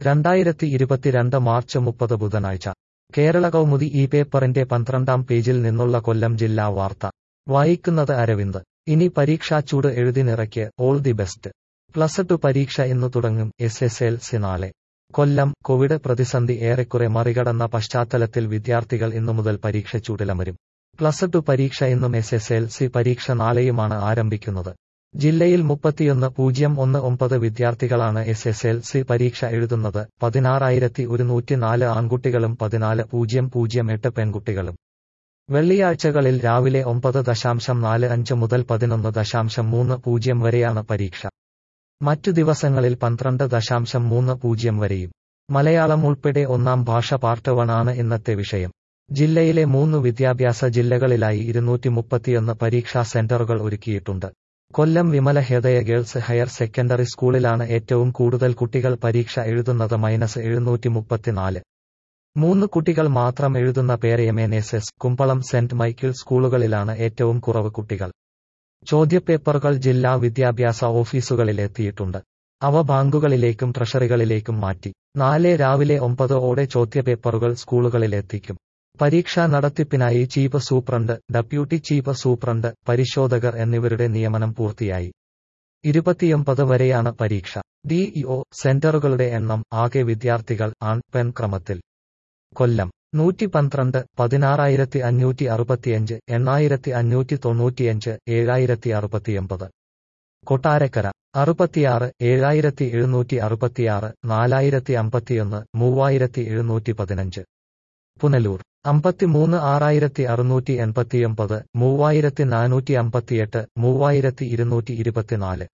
രണ്ടായിരത്തി ഇരുപത്തിരണ്ട് മാർച്ച് മുപ്പത് ബുധനാഴ്ച കേരള കൗമുദി ഈ പേപ്പറിന്റെ പന്ത്രണ്ടാം പേജിൽ നിന്നുള്ള കൊല്ലം ജില്ലാ വാർത്ത വായിക്കുന്നത് അരവിന്ദ് ഇനി പരീക്ഷാച്ചൂട് എഴുതിനിറയ്ക്ക് all the best plus two പരീക്ഷ ഇന്നു തുടങ്ങും എസ് എസ് എൽ സി നാളെ കൊല്ലം കോവിഡ് പ്രതിസന്ധി ഏറെക്കുറെ മറികടന്ന പശ്ചാത്തലത്തിൽ വിദ്യാർത്ഥികൾ ഇന്നു മുതൽ പരീക്ഷ ചൂടിലമരും പ്ലസ് ടു പരീക്ഷ ഇന്നും എസ് എസ് എൽ സി പരീക്ഷ നാളെയുമാണ് ആരംഭിക്കുന്നത് ജില്ലയിൽ മുപ്പത്തിയൊന്ന് പൂജ്യം ഒന്ന് ഒമ്പത് വിദ്യാർത്ഥികളാണ് എസ് എസ് എൽ സി പരീക്ഷ എഴുതുന്നത് പതിനാറായിരത്തി ഒരുന്നൂറ്റി നാല് ആൺകുട്ടികളും പതിനാല് പൂജ്യം പൂജ്യം എട്ട് പെൺകുട്ടികളും വെള്ളിയാഴ്ചകളിൽ രാവിലെ ഒമ്പത് ദശാംശം നാല് അഞ്ച് മുതൽ പതിനൊന്ന് ദശാംശം മൂന്ന് പൂജ്യം വരെയാണ് പരീക്ഷ മറ്റു ദിവസങ്ങളിൽ പന്ത്രണ്ട് ദശാംശം മൂന്ന് പൂജ്യം വരെയും മലയാളം ഉൾപ്പെടെ ഒന്നാം ഭാഷ പാർട്ട് വൺ ആണ് ഇന്നത്തെ വിഷയം ജില്ലയിലെ മൂന്ന് വിദ്യാഭ്യാസ ജില്ലകളിലായി ഇരുന്നൂറ്റി മുപ്പത്തിയൊന്ന് പരീക്ഷാ സെന്ററുകൾ ഒരുക്കിയിട്ടുണ്ട് കൊല്ലം വിമല ഹൃദയ ഗേൾസ് ഹയർ സെക്കൻഡറി സ്കൂളിലാണ് ഏറ്റവും കൂടുതൽ കുട്ടികൾ പരീക്ഷ എഴുതുന്നത് മൈനസ് എഴുന്നൂറ്റി മുപ്പത്തിനാല് മൂന്ന് കുട്ടികൾ മാത്രം എഴുതുന്ന Perayam N S S Kumbalam saint Michael സ്കൂളുകളിലാണ് ഏറ്റവും കുറവ് കുട്ടികൾ ചോദ്യപേപ്പറുകൾ ജില്ലാ വിദ്യാഭ്യാസ ഓഫീസുകളിൽ എത്തിയിട്ടുണ്ട് അവ ബാങ്കുകളിലേക്കും ട്രഷറികളിലേക്കും മാറ്റി നാളെ രാവിലെ ഒമ്പത് ഓടെ ചോദ്യപേപ്പറുകൾ സ്കൂളുകളിൽ എത്തിക്കും പരീക്ഷാ നടത്തിപ്പിനായി chief superintendent deputy chief superintendent പരിശോധകർ എന്നിവരുടെ നിയമനം പൂർത്തിയായി ഇരുപത്തിയൊമ്പത് വരെയാണ് പരീക്ഷ ഡിഇഒ സെന്ററുകളുടെ എണ്ണം ആകെ വിദ്യാർത്ഥികൾ ആൺ പെൺ ക്രമത്തിൽ കൊല്ലം നൂറ്റി പന്ത്രണ്ട് പതിനാറായിരത്തി അഞ്ഞൂറ്റി അറുപത്തിയഞ്ച് എണ്ണായിരത്തി അഞ്ഞൂറ്റി തൊണ്ണൂറ്റിയഞ്ച് ഏഴായിരത്തി അറുപത്തിയൊമ്പത് കൊട്ടാരക്കര അറുപത്തിയാറ് ഏഴായിരത്തി എഴുന്നൂറ്റി അറുപത്തിയാറ് നാലായിരത്തി അമ്പത്തിയൊന്ന് മൂവായിരത്തി എഴുന്നൂറ്റി പതിനഞ്ച് പുനലൂർ അമ്പത്തിമൂന്ന് ആറായിരത്തി അറുന്നൂറ്റി എൺപത്തിയൊമ്പത് മൂവായിരത്തി നാനൂറ്റി അമ്പത്തിയെട്ട് മൂവായിരത്തി ഇരുന്നൂറ്റി ഇരുപത്തിനാല്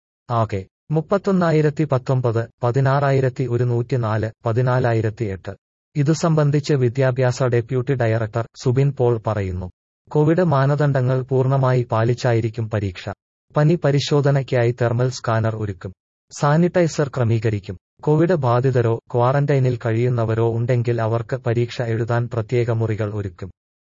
ആകെ മുപ്പത്തൊന്നായിരത്തി പത്തൊമ്പത് പതിനാറായിരത്തി ഒരുന്നൂറ്റി നാല് പതിനാലായിരത്തി എട്ട് ഇതു സംബന്ധിച്ച് വിദ്യാഭ്യാസ ഡെപ്യൂട്ടി ഡയറക്ടർ സുബിൻ പോൾ പറയുന്നു കോവിഡ് മാനദണ്ഡങ്ങൾ പൂർണ്ണമായി പാലിച്ചായിരിക്കും പരീക്ഷ പനി പരിശോധനയ്ക്കായി തെർമൽ സ്കാനർ ഒരുക്കും സാനിറ്റൈസർ ക്രമീകരിക്കും കോവിഡ് ബാധിതരോ ക്വാറന്റൈനിൽ കഴിയുന്നവരോ ഉണ്ടെങ്കിൽ അവർക്ക് പരീക്ഷ എഴുതാൻ പ്രത്യേക മുറികൾ ഒരുക്കും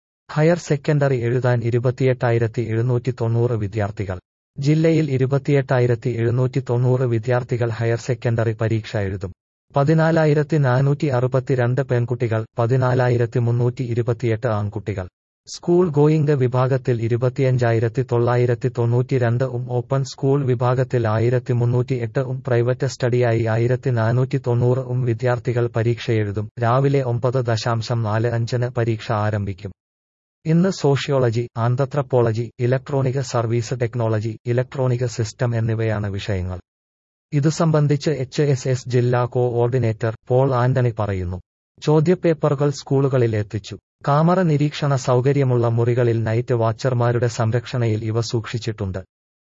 ഹയർ സെക്കൻഡറി എഴുതാൻ ഇരുപത്തിയെട്ടായിരത്തി എഴുന്നൂറ്റി തൊണ്ണൂറ് വിദ്യാർത്ഥികൾ ജില്ലയിൽ ഇരുപത്തിയെട്ടായിരത്തി എഴുന്നൂറ്റി തൊണ്ണൂറ് വിദ്യാർത്ഥികൾ ഹയർ സെക്കൻഡറി പരീക്ഷ എഴുതും പതിനാലായിരത്തി നാനൂറ്റി അറുപത്തിരണ്ട് പെൺകുട്ടികൾ പതിനാലായിരത്തി മുന്നൂറ്റി ഇരുപത്തിയെട്ട് ആൺകുട്ടികൾ സ്കൂൾ ഗോയിംഗ് വിഭാഗത്തിൽ ഇരുപത്തിയഞ്ചായിരത്തി തൊള്ളായിരത്തി തൊണ്ണൂറ്റിരണ്ട് ഉം ഓപ്പൺ സ്കൂൾ വിഭാഗത്തിൽ ആയിരത്തി മുന്നൂറ്റി എട്ട് ഉം പ്രൈവറ്റ് സ്റ്റഡിയായി ആയിരത്തി നാനൂറ്റി തൊണ്ണൂറ് ഉം വിദ്യാർത്ഥികൾ പരീക്ഷയെഴുതും രാവിലെ ഒമ്പത് ദശാംശം നാല് അഞ്ചിന് പരീക്ഷ ആരംഭിക്കും ഇന്ന് sociology anthropology electronic service technology electronic system എന്നിവയാണ് വിഷയങ്ങൾ ഇതു സംബന്ധിച്ച് എച്ച് എസ് എസ് ജില്ലാ കോഓർഡിനേറ്റർ പോൾ ആന്റണി പറയുന്നു ചോദ്യപേപ്പറുകൾ സ്കൂളുകളിൽ എത്തിച്ചു കാമറ നിരീക്ഷണ സൗകര്യമുള്ള മുറികളിൽ നൈറ്റ് വാച്ചർമാരുടെ സംരക്ഷണയിൽ ഇവ സൂക്ഷിച്ചിട്ടുണ്ട്